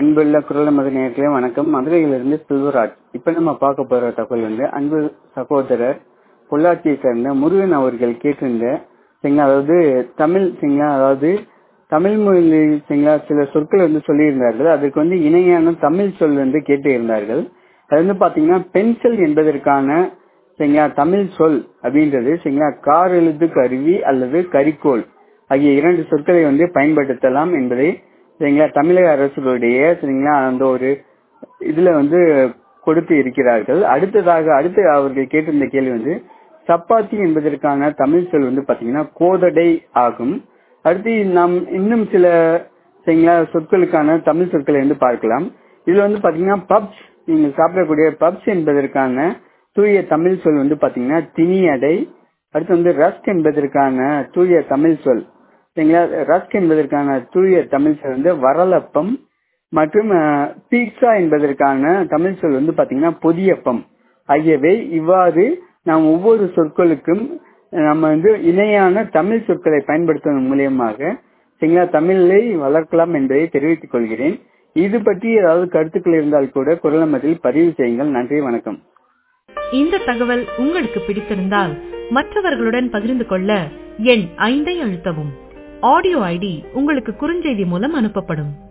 அன்புள்ள குரல் மத நேர்களே வணக்கம் மதுரையிலிருந்து செல்வராஜ் இப்ப நம்ம பார்க்க போற தகவல் வந்து அன்பு சகோதரர் பொள்ளாச்சியை சேர்ந்த முருகன் அவர்கள் கேட்டிருந்த சரிங்களா அதாவது தமிழ் சரிங்களா அதாவது தமிழ் மொழி சரிங்களா சில சொற்கள் வந்து சொல்லியிருந்தார்கள் அதற்கு வந்து இணையான தமிழ் சொல் வந்து கேட்டு இருந்தார்கள் அது வந்து பாத்தீங்கன்னா பென்சில் என்பதற்கான சரிங்களா தமிழ் சொல் அப்படின்றது சரிங்களா கார் எழுது கருவி அல்லது கரிக்கோல் ஆகிய இரண்டு சொற்களை வந்து பயன்படுத்தலாம் என்பதை சரிங்களா தமிழக அரசுடைய சரிங்களா அந்த ஒரு இதுல வந்து கொடுத்து இருக்கிறார்கள் அடுத்ததாக அடுத்து அவர்கள் கேட்டிருந்த கேள்வி வந்து சப்பாத்தி என்பதற்கான தமிழ் சொல் வந்து பாத்தீங்கன்னா கோதடை ஆகும் அடுத்து நாம் இன்னும் சில சரிங்களா சொற்களுக்கான தமிழ் சொற்களை வந்து பார்க்கலாம் இதுல வந்து பாத்தீங்கன்னா பப்ஸ் நீங்க சாப்பிடக்கூடிய பப்ஸ் என்பதற்கான தூய தமிழ் சொல் வந்து பாத்தீங்கன்னா திணியடை அடுத்து வந்து ரஸ்க் என்பதற்கான தூய தமிழ் சொல் சரிங்களா ரஸ்க் என்பதற்கான தூய தமிழ் சொல் வந்து வரலப்பம் மற்றும் பீட்சா என்பதற்கான தமிழ் சொல் வந்து பாத்தீங்கன்னா பொதியப்பம் ஆகியவை இவ்வாறு நாம் ஒவ்வொரு சொற்களுக்கும் நம்ம வந்து இணையான தமிழ் சொற்களை பயன்படுத்துவதன் மூலியமாக சரிங்களா தமிழை வளர்க்கலாம் என்பதை தெரிவித்துக் கொள்கிறேன் இது பற்றி ஏதாவது கருத்துக்கள் இருந்தால் கூட குரலமதில் பதிவு செய்யுங்கள் நன்றி வணக்கம் இந்த தகவல் உங்களுக்கு பிடித்திருந்தால் மற்றவர்களுடன் பகிர்ந்து கொள்ள எண் ஐந்தை அழுத்தவும் ஆடியோ ஐடி உங்களுக்கு குறுஞ்செய்தி மூலம் அனுப்பப்படும்